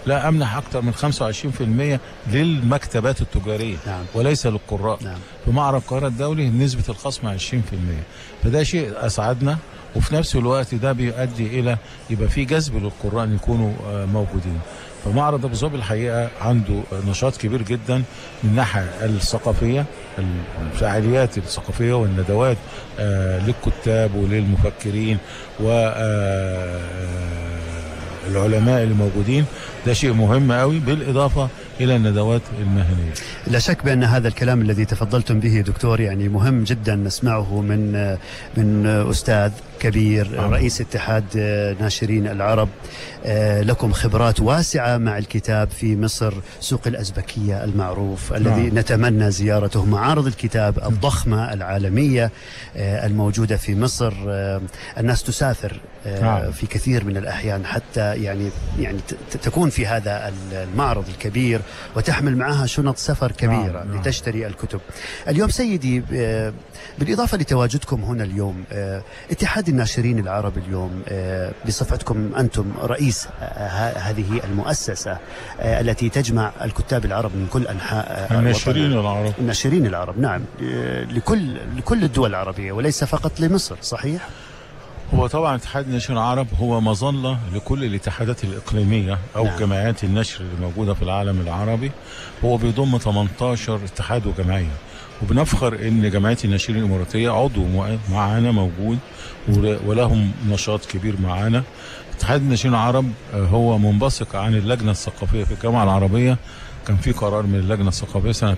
لا امنح اكثر من 25% للمكتبات التجاريه نعم. وليس للقراء نعم في معرض القاهره الدولي نسبه الخصم 20% فده شيء اسعدنا وفي نفس الوقت ده بيؤدي الى يبقى في جذب للقراء ان يكونوا آه، موجودين فمعرض ابو ظبي الحقيقه عنده نشاط كبير جدا من الناحيه الثقافيه الفعاليات الثقافيه والندوات آه، للكتاب وللمفكرين و آه، العلماء اللي موجودين ده شيء مهم قوي بالاضافه الى الندوات المهنيه لا شك بان هذا الكلام الذي تفضلتم به دكتور يعني مهم جدا نسمعه من من استاذ كبير نعم. رئيس اتحاد ناشرين العرب آه، لكم خبرات واسعه مع الكتاب في مصر سوق الازبكيه المعروف الذي نعم. نتمنى زيارته معارض الكتاب الضخمه العالميه آه، الموجوده في مصر آه، الناس تسافر آه، نعم. في كثير من الاحيان حتى يعني يعني ت- تكون في هذا المعرض الكبير وتحمل معها شنط سفر كبيره نعم، نعم. لتشتري الكتب. اليوم سيدي آه، بالاضافه لتواجدكم هنا اليوم آه، اتحاد الناشرين العرب اليوم آه، بصفتكم انتم رئيس آه، ه- هذه المؤسسه آه، التي تجمع الكتاب العرب من كل انحاء آه، الناشرين الوطن. العرب الناشرين العرب نعم آه، لكل لكل الدول العربيه وليس فقط لمصر صحيح؟ هو طبعا اتحاد النشر العرب هو مظله لكل الاتحادات الاقليميه او نعم. نعم. جمعيات النشر اللي موجوده في العالم العربي هو بيضم 18 اتحاد وجمعيه وبنفخر ان جمعيه الناشرين الاماراتيه عضو مع- معانا موجود ول- ولهم نشاط كبير معانا اتحاد الناشرين العرب آه، هو منبثق عن اللجنه الثقافيه في الجامعه العربيه كان في قرار من اللجنه الثقافيه سنه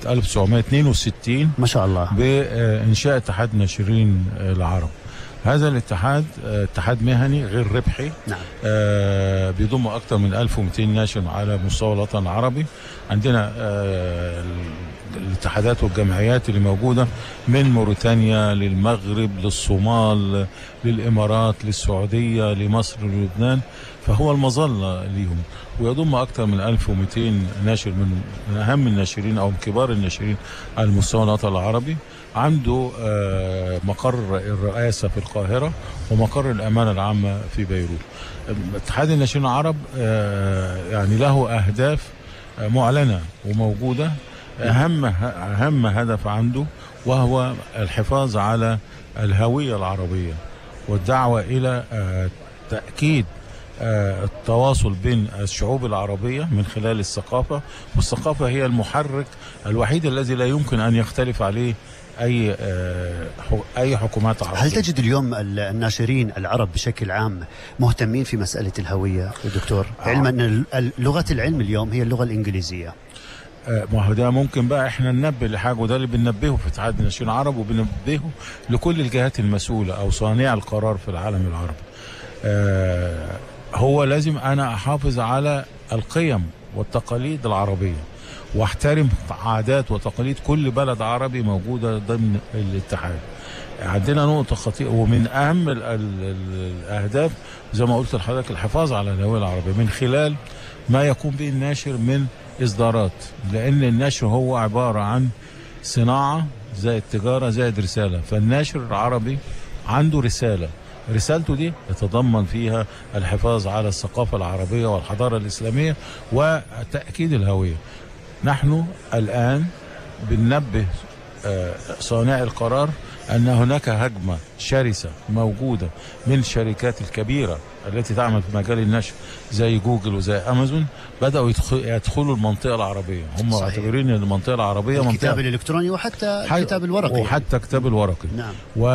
1962 ما شاء الله بإنشاء اتحاد ناشرين العرب هذا الاتحاد آه، اتحاد مهني غير ربحي نعم آه، بيضم أكثر من 1200 ناشر على مستوى الوطن العربي عندنا آه، ال- الاتحادات والجمعيات اللي موجودة من موريتانيا للمغرب للصومال للإمارات للسعودية لمصر للبنان فهو المظلة ليهم ويضم أكثر من 1200 ناشر من من أهم الناشرين أو من كبار الناشرين على مستوى الوطن العربي عنده آه، مقر الرئاسة في القاهرة ومقر الأمانة العامة في بيروت اتحاد الناشرين العرب آه، يعني له أهداف آه، معلنة وموجودة أهم أهم هدف عنده وهو الحفاظ على الهوية العربية والدعوة إلى آه، تأكيد آه، التواصل بين الشعوب العربية من خلال الثقافة والثقافة هي المحرك الوحيد الذي لا يمكن أن يختلف عليه أي آه، حو- أي حكومات عربية هل تجد اليوم ال- الناشرين العرب بشكل عام مهتمين في مسألة الهوية يا دكتور آه. علما أن ال- ال- لغة العلم اليوم هي اللغة الإنجليزية آه، ما هو ده ممكن بقى احنا ننبه لحاجه وده اللي بننبهه في اتحاد الناشئين العرب وبننبهه لكل الجهات المسؤوله او صانع القرار في العالم العربي. آه، هو لازم انا احافظ على القيم والتقاليد العربيه واحترم عادات وتقاليد كل بلد عربي موجوده ضمن الاتحاد. عندنا نقطة خطيرة ومن أهم ال ال ال الأهداف زي ما قلت لحضرتك الحفاظ على الهوية العربية من خلال ما يقوم به الناشر من إصدارات لأن النشر هو عبارة عن صناعة زائد تجارة زائد رسالة فالناشر العربي عنده رسالة رسالته دي يتضمن فيها الحفاظ على الثقافة العربية والحضارة الإسلامية وتأكيد الهوية نحن الآن بننبه آه، صانع القرار أن هناك هجمة شرسة موجودة من الشركات الكبيرة التي تعمل في مجال النشر زي جوجل وزي أمازون بدأوا يدخل- يدخلوا المنطقة العربية هم صحيح. معتبرين أن المنطقة العربية الكتاب منطقة الإلكتروني وحتى حي- الكتاب الورقي وحتى كتاب الورقي نعم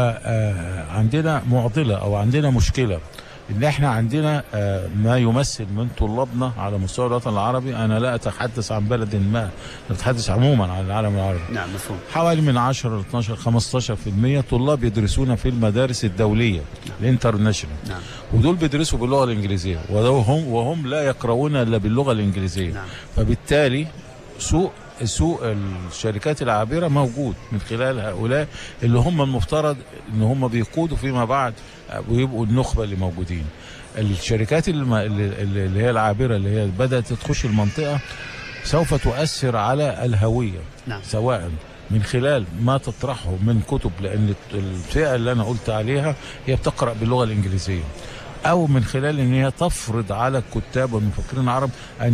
وعندنا معضلة أو عندنا مشكلة إن إحنا عندنا آه، ما يمثل من طلابنا على مستوى الوطن العربي أنا لا أتحدث عن بلد ما أنا أتحدث عموما عن العالم العربي نعم مفهوم حوالي من 10 ل 12 15% طلاب يدرسون في المدارس الدولية الانترناشونال نعم ودول بيدرسوا باللغة الإنجليزية وهم وهم لا يقرؤون إلا باللغة الإنجليزية نعم فبالتالي سوق سوق الشركات العابرة موجود من خلال هؤلاء اللي هم المفترض ان هم بيقودوا فيما بعد ويبقوا النخبة اللي موجودين الشركات الم- اللي, اللي هي العابرة اللي هي بدأت تخش المنطقة سوف تؤثر على الهوية نعم سواء من خلال ما تطرحه من كتب لان الفئه اللي انا قلت عليها هي بتقرا باللغه الانجليزيه او من خلال ان هي تفرض على الكتاب والمفكرين العرب ان